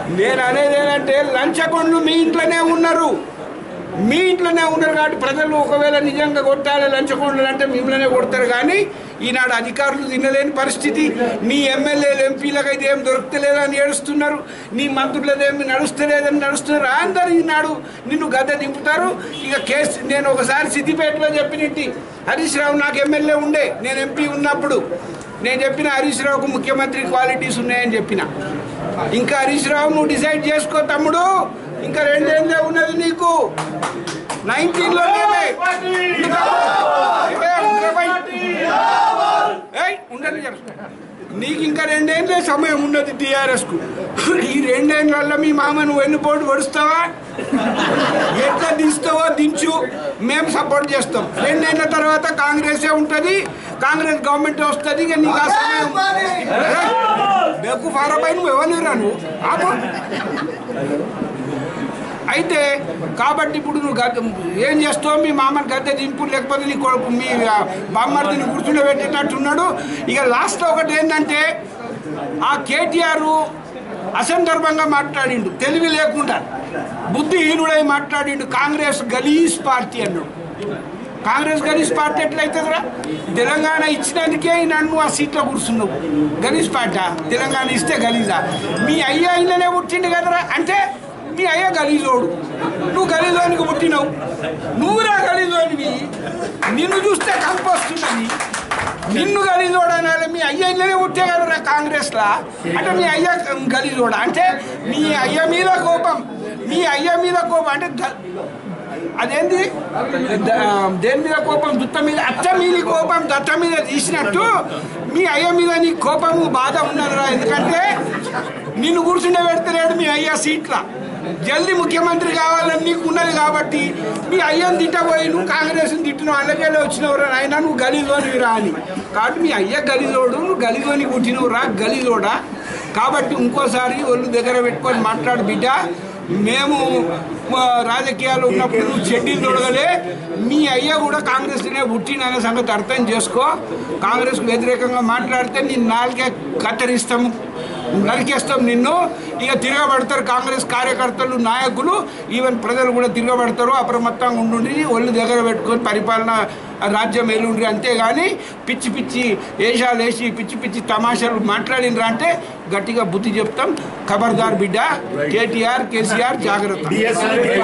నేను అనేది ఏంటంటే లంచగొండ్లు మీ ఇంట్లోనే ఉన్నారు మీ ఇంట్లోనే ఉన్నారు కాబట్టి ప్రజలు ఒకవేళ నిజంగా కొట్టాలి లంచగొండలు అంటే మిమ్మల్నే కొడతారు కానీ ఈనాడు అధికారులు తినలేని పరిస్థితి నీ ఎమ్మెల్యేలు ఎంపీలకు అయితే ఏం దొరుకుతలేదని ఏడుస్తున్నారు నీ మంత్రులది ఏమి నడుస్తలేదని నడుస్తున్నారు అందరు ఈనాడు నిన్ను గద్దె దింపుతారు ఇక కేసు నేను ఒకసారి సిద్దిపేటలో చెప్పినట్టు హరీష్ రావు నాకు ఎమ్మెల్యే ఉండే నేను ఎంపీ ఉన్నప్పుడు నేను చెప్పిన హరీష్ రావుకు ముఖ్యమంత్రి క్వాలిటీస్ ఉన్నాయని చెప్పిన ఇంకా హరీష్ రావు నువ్వు డిసైడ్ చేసుకో తమ్ముడు ఇంకా రెండేళ్ళే ఉన్నది నీకు నైన్టీన్ లో ఉండండి జర. నీకు ఇంకా రెండేళ్ళే సమయం ఉన్నది టీఆర్ఎస్ కు ఈ రెండేళ్ళల్లో మీ మామ నువ్వు ఎన్ని పోటు పడుస్తావా ఎట్లా దిస్తావో దించు మేము సపోర్ట్ చేస్తాం రెండేళ్ల తర్వాత కాంగ్రెసే ఉంటుంది కాంగ్రెస్ గవర్నమెంట్ వస్తుంది ఇక నీకు ఆ సమయం బెక్కు ఫారపై నువ్వు ఎవరిని రాను ఆపు అయితే కాబట్టి ఇప్పుడు నువ్వు గద్దె ఏం చేస్తావు మీ మామని గద్దె దింపు లేకపోతే నీ కొడుకు మీ బామ్మర్దిని కూర్చుని పెట్టేటట్టున్నాడు ఇక లాస్ట్లో ఒకటి ఏంటంటే ఆ కేటీఆర్ అసందర్భంగా మాట్లాడిండు తెలివి లేకుండా బుద్ధిహీనుడై మాట్లాడిండు కాంగ్రెస్ గలీజ్ పార్టీ అన్నాడు కాంగ్రెస్ గలీజ్ పార్టీ ఎట్లయితుందిరా తెలంగాణ ఇచ్చినందుకే నన్ను ఆ సీట్లో కూర్చున్నావు గలీజ్ పార్టీ తెలంగాణ ఇస్తే గలీజా మీ అయ్య ఇళ్ళనే పుట్టిండు కదరా అంటే మీ అయ్య గలీజోడు నువ్వు గలీజోనికి పుట్టినావు నువ్వురా గలీజోనివి నిన్ను చూస్తే కంపు వస్తుందని నిన్ను గలీజోడు అనాలి మీ అయ్య ఇళ్ళనే పుట్టే కదరా కాంగ్రెస్లా అంటే మీ అయ్య గలీజోడా అంటే మీ అయ్య మీద కోపం మీ అయ్య మీద కోపం అంటే గ- అదేంది ద- దేని మీద కోపం దుత్త మీద అత్త మీద కోపం దత్త మీద తీసినట్టు మీ అయ్య మీద నీ కోపము బాధ ఉన్నదిరా ఎందుకంటే నిన్ను కూర్చుండే పెడతలేడు మీ అయ్య సీట్ల జల్దీ ముఖ్యమంత్రి కావాలని నీకు ఉన్నది కాబట్టి మీ అయ్యని తిట్టబోయి నువ్వు కాంగ్రెస్ని తిట్టినావు అందుకెళ్ళి వచ్చినవురా నాయన నువ్వు గలీజోనివి రా అని కాబట్టి మీ అయ్య గలీజోడు నువ్వు గలీజోని పుట్టినవు రా గలీజోడా కాబట్టి ఇంకోసారి ఒళ్ళు దగ్గర పెట్టుకొని మాట్లాడు బిడ్డ మేము మా రాజకీయాలు ఉన్నప్పుడు నువ్వు చెడ్డీలు తొడగలే మీ అయ్య కూడా కాంగ్రెస్లోనే పుట్టిననే సంగతి అర్థం చేసుకో కాంగ్రెస్కు వ్యతిరేకంగా మాట్లాడితే నేను నాలుగే కత్తరిస్తాము నరికేస్తాం నిన్ను ఇక తిరగబడతారు కాంగ్రెస్ కార్యకర్తలు నాయకులు ఈవెన్ ప్రజలు కూడా తిరగబడతారు అప్రమత్తంగా ఉండుండి ఒళ్ళు దగ్గర పెట్టుకొని పరిపాలన రాజ్యం ఎల్లుండ్రి అంతేగాని పిచ్చి పిచ్చి వేషాలు వేసి పిచ్చి పిచ్చి తమాషాలు మాట్లాడినరా అంటే గట్టిగా బుద్ధి చెప్తాం ఖబర్దార్ బిడ్డ కేటీఆర్ కేసీఆర్ జాగ్రత్త